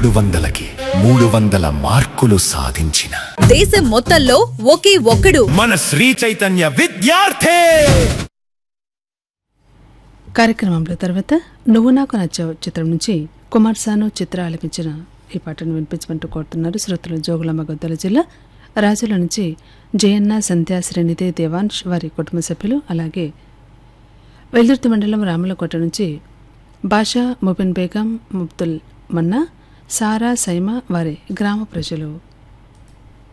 మూడు వందలకి మూడు వందల మార్కులు సాధించిన దేశం మొత్తంలో ఒకే ఒక్కడు మన శ్రీ చైతన్య విద్యార్థి కార్యక్రమంలో తర్వాత నువ్వు నాకు నచ్చావు చిత్రం నుంచి కుమార్ సాను చిత్ర ఆలపించిన ఈ పాటను వినిపించమంటూ కోరుతున్నారు శ్రోతలు జోగులమ్మ గొద్దల జిల్లా రాజుల నుంచి జయన్న సంధ్యా శ్రేణిదే దేవాంశ్ వారి కుటుంబ సభ్యులు అలాగే వెల్దుర్తి మండలం రాములకోట నుంచి బాషా ముబిన్ బేగం ముబ్దుల్ మన్నా సారా సైమా వారి గ్రామ ప్రజలు